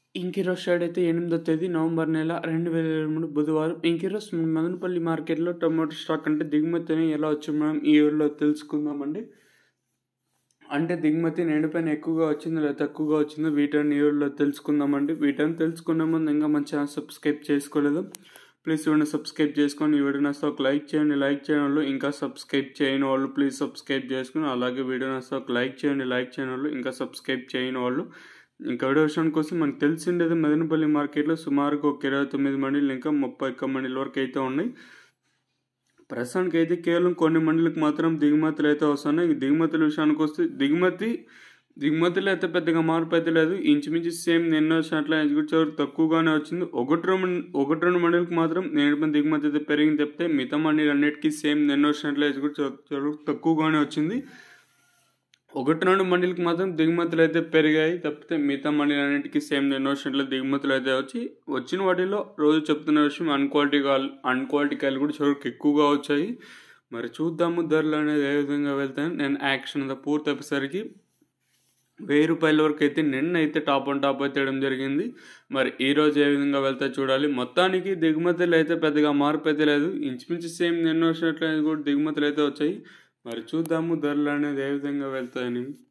ఇంకిరోజ్ shade అయితే ఎనిమిదో తేదీ నవంబర్ నెల రెండు వేల ఇరవై మూడు బుధవారం ఇంకిరోజ్ మన మదనపల్లి మార్కెట్లో టమాటో స్టాక్ అంటే దిగుమతి అని ఎలా వచ్చింది మనం ఈ ఊరిలో తెలుసుకుందామండి అంటే దిగుమతి నేడుపైన ఎక్కువగా వచ్చిందో లేదా తక్కువగా వచ్చిందో వీటన్ని ఈ ఊరిలో తెలుసుకుందామండి వీటన్ని తెలుసుకునే ముందు ఇంకా మన ఛానల్ సబ్స్క్రైబ్ చేసుకోలేదు ప్లీజ్ ఇవన్నీ సబ్స్క్రైబ్ చేసుకొని ఈ వీడియో నచ్చితే ఒక లైక్ చేయండి లైక్ చేయని వాళ్ళు ఇంకా సబ్స్క్రైబ్ చేయని వాళ్ళు ప్లీజ్ సబ్స్క్రైబ్ చేసుకుని అలాగే వీడియో నచ్చితే ఒక లైక్ చేయండి లైక్ చేయని వాళ్ళు ఇంకా సబ్స్క్రైబ్ చేయని వాళ్ళు ఇంకా వీడియో విషయానికి కోసం మనకు తెలిసిండేది మదనపల్లి మార్కెట్లో సుమారుగా ఒక ఇరవై తొమ్మిది మండీలు ఇంకా ముప్పై ఒక్క మండీల వరకు అయితే ఉన్నాయి ప్రస్తుతానికి అయితే కేవలం కొన్ని మండలికి మాత్రం దిగుమతులు అయితే వస్తున్నాయి దిగుమతుల విషయానికి వస్తే దిగుమతి దిగుమతులు అయితే పెద్దగా మార్పు అయితే లేదు ఇంచుమించు సేమ్ నిన్న వచ్చినట్లు ఎగ్జిక్యూటివ్ తక్కువగానే వచ్చింది ఒకటి రెండు ఒకటి రెండు మండలికి మాత్రం నేను దిగుమతి అయితే పెరిగింది తప్పితే మిగతా మండలి అన్నిటికీ సేమ్ నిన్న వచ్చినట్లు ఎగ్జిక్యూటివ్ తక్కువగానే వచ్చింది ఒకటి రెండు మండలికి మాత్రం దిగుమతులు అయితే పెరిగాయి తప్పితే మిగతా మండలి అన్నిటికీ సేమ్ నిన్న వచ్చినట్లు దిగుమతులు అయితే వచ్చి వచ్చిన వాటిలో రోజు చెప్తున్న విషయం అన్క్వాలిటీ కాయలు అన్క్వాలిటీ కాయలు కూడా చోరుకు ఎక్కువగా వచ్చాయి మరి చూద్దాము ధరలు అనేది ఏ విధంగా వెళ్తాయి నేను యాక్షన్ అంతా పూర్తి అయిపోయేసరికి వెయ్యి రూపాయల వరకు అయితే నిన్న అయితే టాప్ అండ్ టాప్ అయితే వేయడం జరిగింది మరి ఈ రోజు ఏ విధంగా వెళ్తా చూడాలి మొత్తానికి దిగుమతులు అయితే పెద్దగా మార్పు అయితే లేదు ఇంచుమించు సేమ్ నిన్న వచ్చినట్లు కూడా దిగుమతులు అయితే వచ్చాయి మరి చూద్దాము ధరలు అనేది ఏ విధంగా వెళ్తాయని